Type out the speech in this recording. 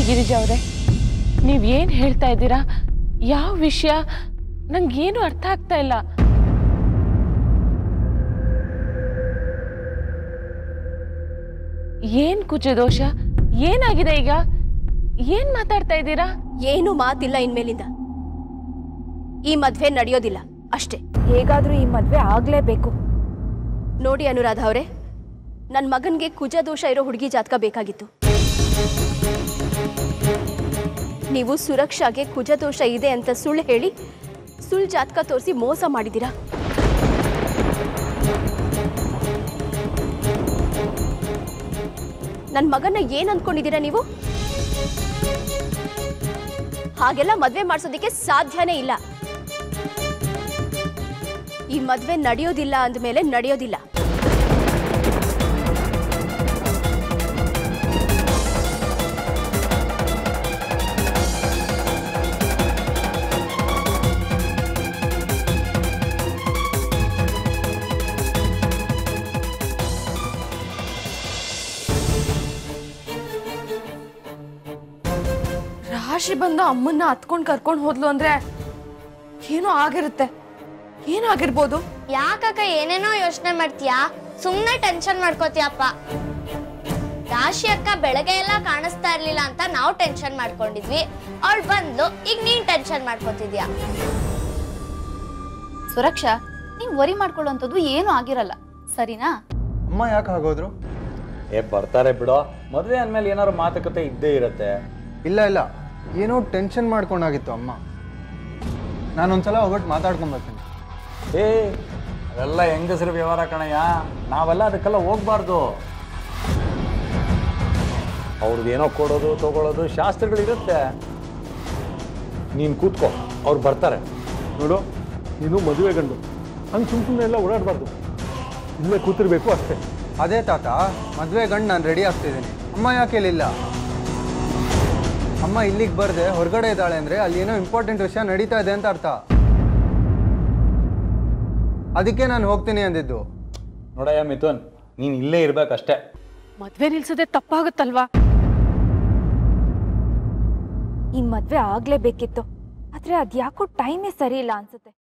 ಗಿರಿಜಾ ಅವರೇ ನೀವೇನ್ ಹೇಳ್ತಾ ಇದ್ದೀರಾ ಯಾವ ವಿಷಯ ನಂಗೇನು ಅರ್ಥ ಆಗ್ತಾ ಇಲ್ಲ ಏನ್ ಕುಚದೋಷ ಏನಾಗಿದೆ ಈಗ ಏನ್ ಮಾತಾಡ್ತಾ ಇದ್ದೀರಾ ಏನು ಮಾತಿಲ್ಲ ಇನ್ಮೇಲಿಂದ ಈ ಮದ್ವೆ ನಡೆಯೋದಿಲ್ಲ ಅಷ್ಟೇ ಹೇಗಾದ್ರೂ ಈ ಮದ್ವೆ ಆಗ್ಲೇಬೇಕು ನೋಡಿ ಅನುರಾಧ ಅವರೇ ನನ್ನ ಮಗನ್ಗೆ ಕುಜ ದೋಷ ಇರೋ ಹುಡುಗಿ ಜಾತಕ ಬೇಕಾಗಿತ್ತು ನೀವು ಸುರಕ್ಷಾಗೆ ಕುಜ ದೋಷ ಇದೆ ಅಂತ ಸುಳ್ಳು ಹೇಳಿ ಸುಳ್ಳು ಜಾತಕ ತೋರಿಸಿ ಮೋಸ ಮಾಡಿದ್ದೀರಾ ನನ್ನ ಮಗನ್ನ ಏನ್ ಅನ್ಕೊಂಡಿದ್ದೀರಾ ನೀವು ಹಾಗೆಲ್ಲ ಮದ್ವೆ ಮಾಡ್ಸೋದಕ್ಕೆ ಸಾಧ್ಯನೇ ಇಲ್ಲ ಈ ಮದ್ವೆ ನಡೆಯೋದಿಲ್ಲ ಅಂದಮೇಲೆ ನಡೆಯೋದಿಲ್ಲ ರಾಶಿ ಬಂದು ಅಮ್ಮನ್ನ ಹತ್ಕೊಂಡ್ ಕರ್ಕೊಂಡ್ ಹೋದ್ಲು ಅಂದ್ರೆ ಏನೋ ಆಗಿರುತ್ತೆ ಏನಾಗಿರ್ಬೋದು ಯಾಕಕ್ಕ ಏನೇನೋ ಯೋಚನೆ ಮಾಡ್ತೀಯಾ ಸುಮ್ನೆ ಟೆನ್ಷನ್ ಮಾಡ್ಕೋತೀಯಪ್ಪ ರಾಶಿ ಅಕ್ಕ ಬೆಳಗ್ಗೆ ಎಲ್ಲ ಕಾಣಿಸ್ತಾ ಇರ್ಲಿಲ್ಲ ಅಂತ ನಾವು ಟೆನ್ಷನ್ ಮಾಡ್ಕೊಂಡಿದ್ವಿ ಅವಳು ಬಂದ್ಲು ಈಗ ನೀನ್ ಟೆನ್ಷನ್ ಮಾಡ್ಕೋತಿದ್ಯಾ ಸುರಕ್ಷಾ ನೀನ್ ವರಿ ಮಾಡ್ಕೊಳ್ಳೋಂಥದ್ದು ಏನೂ ಆಗಿರಲ್ಲ ಸರಿನಾ ಅಮ್ಮ ಯಾಕೆ ಹಾಗೋದ್ರು ಏ ಬರ್ತಾರೆ ಬಿಡೋ ಮದುವೆ ಅಂದಮೇಲೆ ಏನಾದ್ರು ಮಾತುಕತೆ ಇದ್ದೇ ಇರುತ್ತೆ ಇಲ್ಲ ಇಲ್ಲ ಏನೋ ಟೆನ್ಷನ್ ಮಾಡ್ಕೊಂಡಾಗಿತ್ತು ಅಮ್ಮ ನಾನೊಂದ್ಸಲ ಹೋಗ್ಬಿಟ್ಟು ಮಾತಾಡ್ಕೊಂಬರ್ತೀನಿ ಏ ಅದೆಲ್ಲ ಹೆಂಗಸರ ವ್ಯವಹಾರ ಕಣಯ್ಯ ನಾವೆಲ್ಲ ಅದಕ್ಕೆಲ್ಲ ಹೋಗ್ಬಾರ್ದು ಅವ್ರದ್ದು ಏನೋ ಕೊಡೋದು ತಗೊಳ್ಳೋದು ಶಾಸ್ತ್ರಗಳಿರುತ್ತೆ ನೀನು ಕೂತ್ಕೋ ಅವ್ರು ಬರ್ತಾರೆ ನೋಡು ನೀನು ಮದುವೆ ಗಂಡು ಹಂಗೆ ಸುಮ್ ಸುಮ್ಮನೆ ಎಲ್ಲ ಓಡಾಡಬಾರ್ದು ಇಲ್ಲೇ ಕೂತಿರ್ಬೇಕು ಅಷ್ಟೇ ಅದೇ ತಾತ ಮದುವೆ ಗಂಡು ನಾನು ರೆಡಿ ಆಗ್ತಿದ್ದೀನಿ ಅಮ್ಮ ಯಾಕೆ ಇಲ್ಲಿಲ್ಲ ಅಮ್ಮ ಇಲ್ಲಿಗೆ ಬರ್ದೆ ಹೊರಗಡೆ ಇದ್ದಾಳೆ ಅಂದರೆ ಅಲ್ಲಿ ಏನೋ ಇಂಪಾರ್ಟೆಂಟ್ ವಿಷಯ ನಡೀತಾ ಇದೆ ಅಂತ ಅರ್ಥ ಅದಕ್ಕೆ ನಾನು ಹೋಗ್ತೀನಿ ಅಂದಿದ್ದು ನೋಡಯ್ಯ ಮಿಥುನ್ ನೀನು ಇಲ್ಲೇ ಇರ್ಬೇಕಷ್ಟೇ ಮದ್ವೆ ನಿಲ್ಸದೆ ತಪ್ಪಾಗುತ್ತಲ್ವಾ ಈ ಮದ್ವೆ ಆಗ್ಲೇಬೇಕಿತ್ತು ಆದ್ರೆ ಅದ್ಯಾಕೋ ಟೈಮೇ ಸರಿ ಇಲ್ಲ ಅನ್ಸುತ್ತೆ